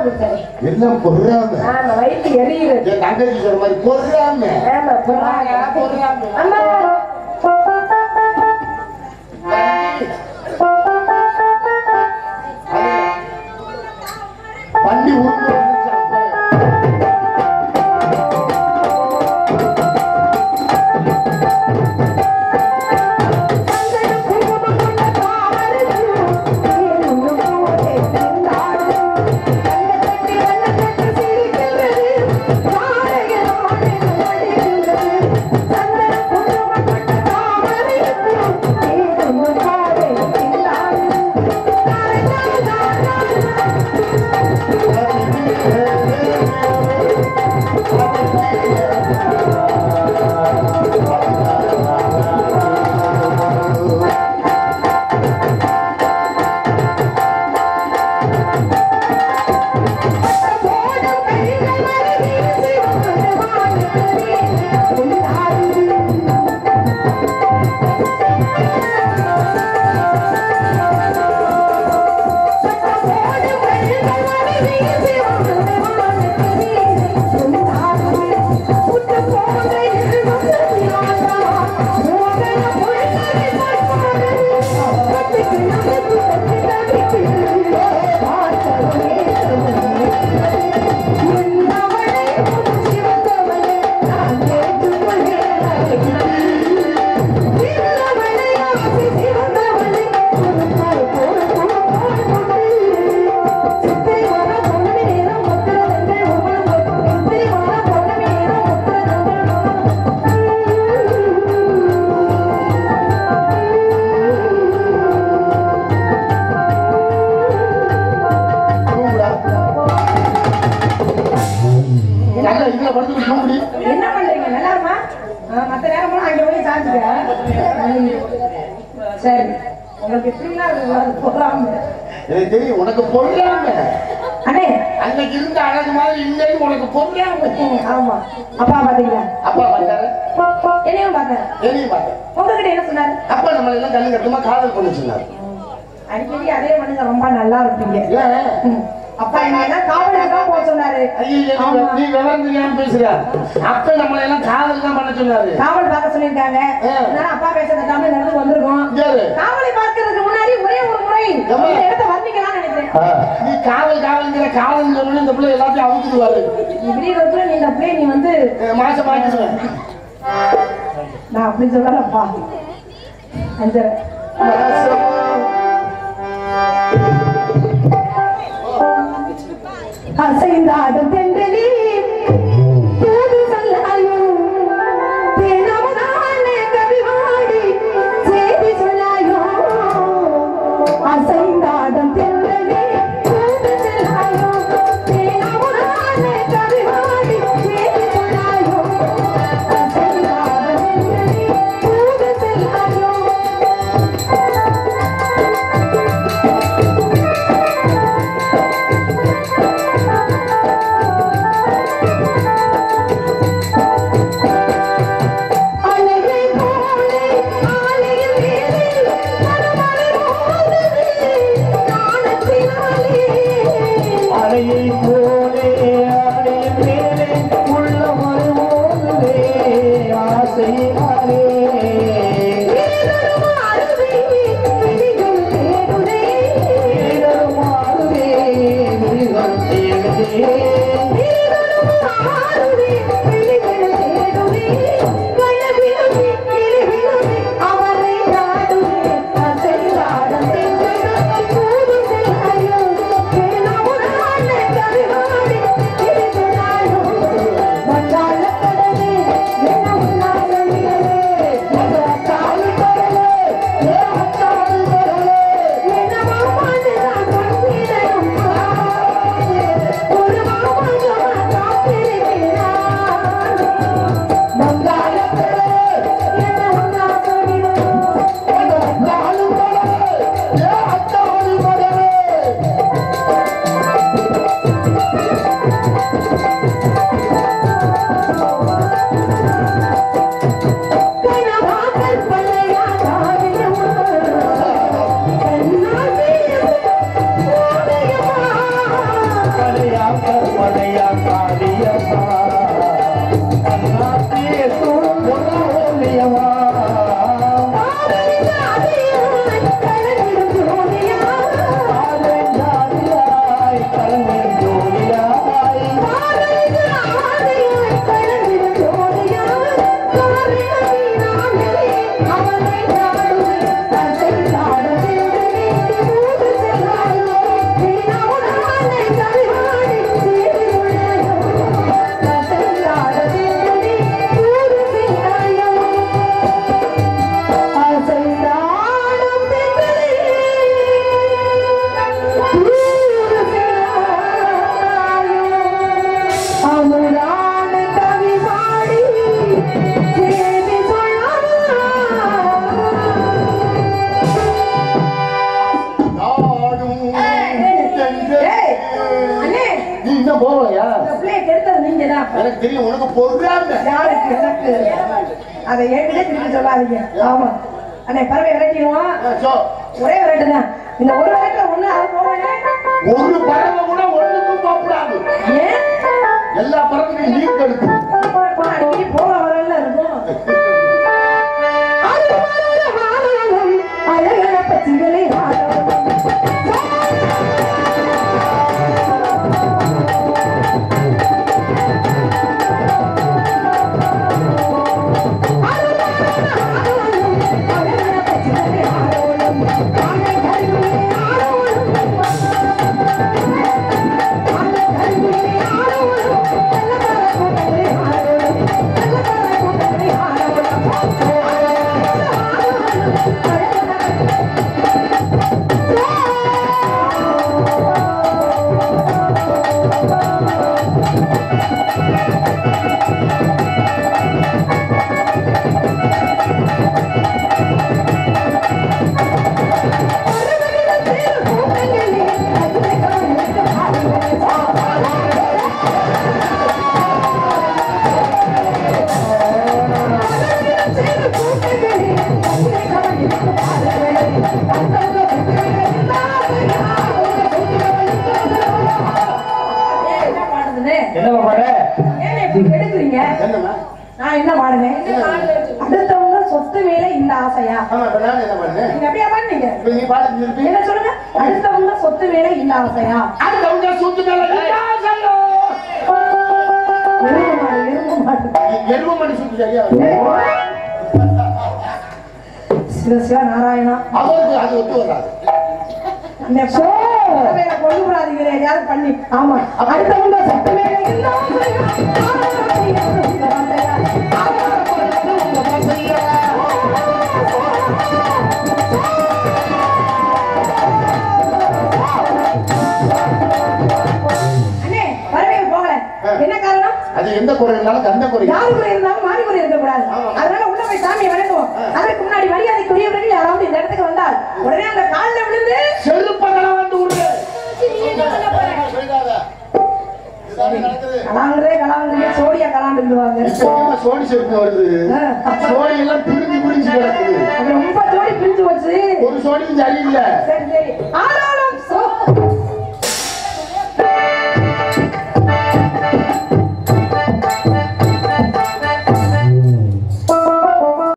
குடிச்சேன் எல்லாம் பொறாம ஆமா வயிற்று எரியுது என் தங்கச்சி சொல்ற மாதிரி பொறாம ஆமா பொறாங்க பொறாம அம்மா வண்டி உருண்டு வந்துச்சு அப்ப. தூங்குடா. நல்லா இதுல படுத்து தூங்குடி. என்ன பண்றீங்க நல்லா இருமா மத்த நேரம் அங்க போய் சாப்பிட்டுக்க சரி உங்களுக்கு எப்படிலாம் போறாம எனக்கு தெரியும் உனக்கு பொறாம அண்ணே அன்னைக்கு இருந்த அழகு மாதிரி இல்லைன்னு உனக்கு பொறாம ம், ஆமா அப்பா பாத்தீங்களா அப்பா பார்த்தாரு என்னையும் பார்த்தேன் என்னையும் பார்த்தேன் உங்ககிட்ட என்ன சொன்னாரு அப்பா நம்மள எல்லாம் கண்ணு கட்டுமா காதல் பண்ண சொன்னார் அடிக்கடி அதே மனுஷன் ரொம்ப நல்லா இருப்பீங்க ஏன் ம். அப்பா என்ன எல்லாம் காவலுக்கு தான் போக சொன்னாரு ஐயோ ஆமா. நீ விவரம் தெரியாம பேசுற அப்ப நம்மள எல்லாம் காதல் தான் பண்ண சொன்னாரு காவல் பார்க்க சொல்லியிருக்காங்க ஆ. அதனால அப்பா பேச தட்டாம இந்த இடத்துக்கு வந்திருக்கோம் யாரு? காவலை பார்க்கறதுக்கு முன்னாடி ஒரே ஒரு முறை ஏம்மா? இந்த இடத்த வர்ணிக்கலாம்னு நினைக்கிறேன் நீ காவல் காவல்ங்கிற காவல் சொன்னு இந்த பிள்ளை எல்லாத்தையும் அவுத்துடுவாரு இப்படி இருக்கிற நீ இந்த பிள்ளை நீ வந்து மாசம் மாட்டிடுவேன் நான் அப்படி சொல்லலப்பா அஞ்சரை அசைந்தாடு தென்றலி தூது சொல்லாயோ தேனமுதான கவிவாடி செய்தி சொல்லாயோ அசைந்தாடும் தென்றலி தூது சொல்லாயோ தேனமுதான கவிவாடி செய்தி சொல்லாயோ அசைந்தாடும் தென்றலி தூது சொல்லாயோ அலையை போலே ஆலையில் மேலே மறுமலை மோதுது நாணத்தினாலே அலையை போலே அலையின் மேலே உள்ள மறுமோதுதே ஆசையாலே வீரரும் அருவி விழிகள் தேடுதே மாறுதே மிருகம் தேடுதே வீரரும் அருவி விழிகள் தேடுதே கனவிலுமே நிலவிலுமே அவரை நாடுதே அசைந்தாடும் தென்றல் போது செல்லாயோ தேனமுதான கவிவாடி திருக்குறாயோ வந்தாள கடலே என்ன உன்னால நிலவே மகாத்தாளு கடலே ஏகத்தாளு கடலே என்ன மாமாண்டு நான் கண்ணிலையும் ஒரு மாமாண்டு நான் காத்திருக்கிறேன் கற்பனையா காளியம்மா கண்ணாத்தியே சூடும் ஒல்லியம்மா ஆதெஞ்சாதியாய் கலங்கிடும் ஜோதியாய் அமுதான கவி பாடி சேவை நாடும் ஏய், அண்ணே. நீ இன்னும் போகலையா இந்த பிள்ளையை கெடுத்தது நீங்கதான். எனக்கு தெரியும் உனக்கு பொருளாங்க யாருக்கு எனக்கு அதை என்கிட்ட திருப்பி சொல்லாதீங்க ஆமா அண்ணே பறவை விரட்டிடுவோம் ஒரே விரட்டு தான் இந்த ஒரு விரட்டுல ஒண்ணு அது போவானே ஒரு பறவை கூட ஒண்ணுக்கும் போகக்கூடாது ஏன் எல்லா பறவையும் நீர் கெடுக்கும் போனா அடிக்கடி போக வரல இருக்கும் அழகான பச்சிகளே என்ன பாடுறது என்னம்மா பாட ஏன் இப்படி கெடுக்குறீங்க என்னம்மா நான் என்ன பாடுனேன் அடுத்தவங்க சொத்து மேல இந்த ஆசையா ஆமா இப்ப நான் என்ன பண்ணேன் நீங்க அப்படியே பாடுனீங்க இப்ப நீ பாட்டு நிறுத்தி என்ன சொல்லுங்க அடுத்தவங்க சொத்து மேல இந்த ஆசையா அது கவுண்டா சுத்து மேல வித்தியாசம். எருமை மாடு, எருமை மாடு. எருவ மணி சுத்து சரியா சிவ சிவ நாராயணா அவருக்கு அது ஒத்து வராது அந்த பறவையை கொண்டு விடாதீங்க எதையாவது பண்ணி ஆமா அடுத்தவங்க சொத்து மேல இந்த ஆசையா அண்ணே பறவைகள் போகல என்ன காரணம் அது எந்த குறை இருந்தாலும் கந்த குறை யாரு குறை இருந்தாலும் மாறி குறை இருக்கக்கூடாது அதனால உள்ள போய் சாமியை வணங்குவோம் அதற்கு முன்னாடி மரியாதைக்குரியவர்கள் யாராவது இந்த இடத்துக்கு வந்தால் உடனே அந்த காலில் விழுந்து செருப்பகளை வந்து விடு நீ என்ன பண்ண போற? செய்யாத. இதுதானே நடக்குது. கலாங்குறதே கலாங்குறதே சோடியா கலாண்டுவாங்க இப்ப என்னம்மா சோடி செருப்பு வருது சோடி எல்லாம் பிரிஞ்சு பிரிஞ்சு கிடக்குது அது ரொம்ப சோடி பிரிஞ்சு வச்சு ஒரு சோடியும் சரியில்லை சரி சரி ஆனா